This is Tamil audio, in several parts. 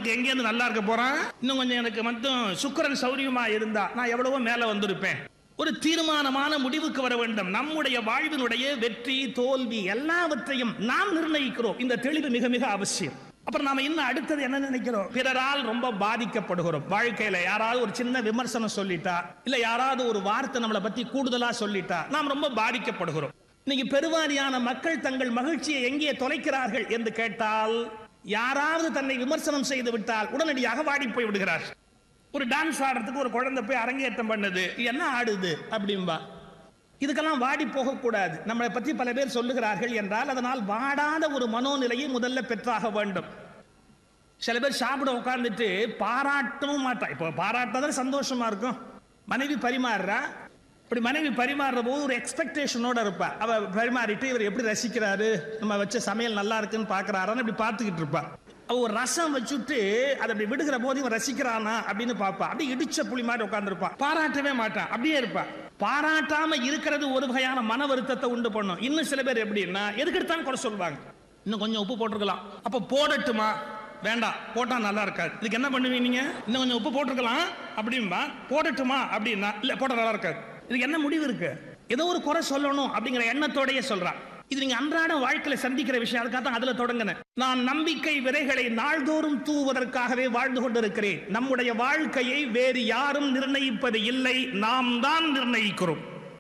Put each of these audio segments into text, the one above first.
உனக்கு எங்கேருந்து நல்லா இருக்க போறான் இன்னும் கொஞ்சம் எனக்கு மட்டும் சுக்கிரன் சௌரியமா இருந்தா நான் எவ்வளவோ மேல வந்திருப்பேன் ஒரு தீர்மானமான முடிவுக்கு வர வேண்டும் நம்முடைய வாழ்வினுடைய வெற்றி தோல்வி எல்லாவற்றையும் நாம் நிர்ணயிக்கிறோம் இந்த தெளிவு மிக மிக அவசியம் அப்புறம் நாம இன்னும் அடுத்தது என்ன நினைக்கிறோம் பிறரால் ரொம்ப பாதிக்கப்படுகிறோம் வாழ்க்கையில யாராவது ஒரு சின்ன விமர்சனம் சொல்லிட்டா இல்ல யாராவது ஒரு வார்த்தை நம்மளை பத்தி கூடுதலா சொல்லிட்டா நாம் ரொம்ப பாதிக்கப்படுகிறோம் இன்னைக்கு பெருவாரியான மக்கள் தங்கள் மகிழ்ச்சியை எங்கே தொலைக்கிறார்கள் என்று கேட்டால் யாராவது தன்னை விமர்சனம் செய்து விட்டால் உடனடியாக வாடி போய் விடுகிறார் ஒரு டான்ஸ் ஆடுறதுக்கு ஒரு குழந்தை போய் அரங்கேற்றம் பண்ணுது என்ன ஆடுது அப்படிம்பா இதுக்கெல்லாம் வாடி போகக்கூடாது நம்மளை பற்றி பல பேர் சொல்லுகிறார்கள் என்றால் அதனால் வாடாத ஒரு மனோநிலையை முதல்ல பெற்றாக வேண்டும் சில பேர் சாப்பிட உட்கார்ந்துட்டு பாராட்டவும் மாட்டா இப்போ பாராட்டாதான் சந்தோஷமா இருக்கும் மனைவி பரிமாறுறா இப்படி மனைவி பரிமாறுற போது ஒரு எக்ஸ்பெக்டேஷனோட இருப்பா அவ பரிமாறிட்டு இவர் எப்படி ரசிக்கிறாரு நம்ம வச்ச சமையல் நல்லா இருக்குன்னு பாக்குறாரான்னு இப்படி பார்த்துக்கிட்டு இருப்பா அவ ஒரு ரசம் வச்சுட்டு அதை அப்படி விடுகிற போது இவன் ரசிக்கிறானா அப்படின்னு பார்ப்பா அப்படியே இடிச்ச புளி மாதிரி உட்காந்துருப்பான் பாராட்டவே மாட்டான் அப்படியே இருப்பா பாராட்டாம இருக்கிறது ஒரு வகையான மன வருத்தத்தை உண்டு பண்ணும் இன்னும் சில பேர் எப்படின்னா எதுக்கு எடுத்தாலும் குறை சொல்லுவாங்க இன்னும் கொஞ்சம் உப்பு போட்டிருக்கலாம் அப்ப போடட்டுமா வேண்டாம் போட்டா நல்லா இருக்காது இதுக்கு என்ன பண்ணுவீங்க நீங்க இன்னும் கொஞ்சம் உப்பு போட்டிருக்கலாம் அப்படின்பா போடட்டுமா அப்படின்னா இல்ல போட்டா நல்லா இருக்காது இதுக்கு என்ன முடிவு இருக்கு ஏதோ ஒரு குறை சொல்லணும் அப்படிங்கிற எண்ணத்தோடயே சொல்றான் இது நீங்க அன்றாட வாழ்க்கையில சந்திக்கிற விஷயம் அதுக்காக தான் அதுல தொடங்கினேன் நான் நம்பிக்கை விதைகளை நாள்தோறும் தூவதற்காகவே வாழ்ந்து கொண்டிருக்கிறேன் நம்முடைய வாழ்க்கையை வேறு யாரும் நிர்ணயிப்பது இல்லை நாம் தான் நிர்ணயிக்கிறோம்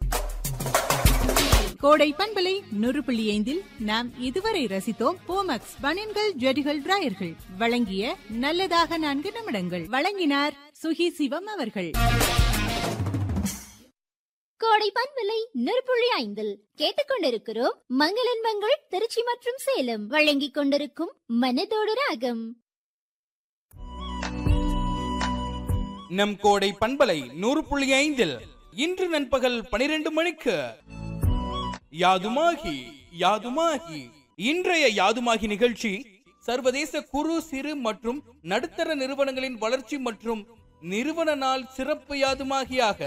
கோடை பண்பலை நூறு புள்ளி ஐந்தில் நாம் இதுவரை ரசித்தோம் போமக்ஸ் பனியன்கள் ஜெடிகள் டிராயர்கள் வழங்கிய நல்லதாக நான்கு நிமிடங்கள் வழங்கினார் சுகி சிவம் அவர்கள் கோடை பண்பலை நெருப்புள்ளி ஐந்தில் கேட்டுக்கொண்டிருக்கிறோம் மங்களன் மங்கள் திருச்சி மற்றும் சேலம் வழங்கிக் கொண்டிருக்கும் மனதோடு ராகம் நம் கோடை பண்பலை நூறு புள்ளி ஐந்தில் இன்று நண்பகல் பனிரெண்டு மணிக்கு யாதுமாகி யாதுமாகி இன்றைய யாதுமாகி நிகழ்ச்சி சர்வதேச குறு சிறு மற்றும் நடுத்தர நிறுவனங்களின் வளர்ச்சி மற்றும் நிறுவன நாள் சிறப்பு யாதுமாகியாக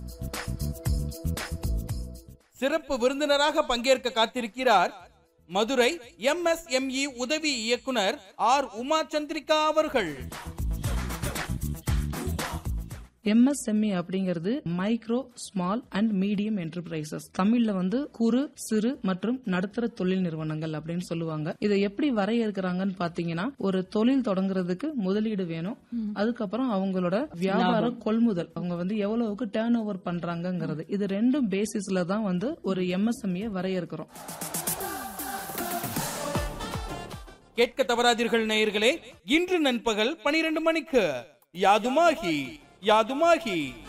சிறப்பு விருந்தினராக பங்கேற்க காத்திருக்கிறார் மதுரை எம்எஸ்எம்இ உதவி இயக்குனர் ஆர் உமா சந்திரிகா அவர்கள் எம்எஸ்எம்இ அப்படிங்கிறது micro small and medium enterprises தமிழ்ல வந்து குறு சிறு மற்றும் நடுத்தர தொழில் நிறுவனங்கள் அப்படின்னு சொல்லுவாங்க இதை எப்படி வரையறுக்கிறாங்கன்னு பாத்தீங்கன்னா ஒரு தொழில் தொடங்குறதுக்கு முதலீடு வேணும் அதுக்கப்புறம் அவங்களோட வியாபார கொள்முதல் அவங்க வந்து எவ்வளவுக்கு டேர்ன் ஓவர் பண்றாங்கங்கிறது இது ரெண்டும் பேசிஸ்ல தான் வந்து ஒரு எம்எஸ்எம்இ வரையறுக்கிறோம் கேட்க தவறாதீர்கள் நேயர்களே இன்று நண்பகல் பனிரெண்டு மணிக்கு யாதுமாகி யாதுமாகி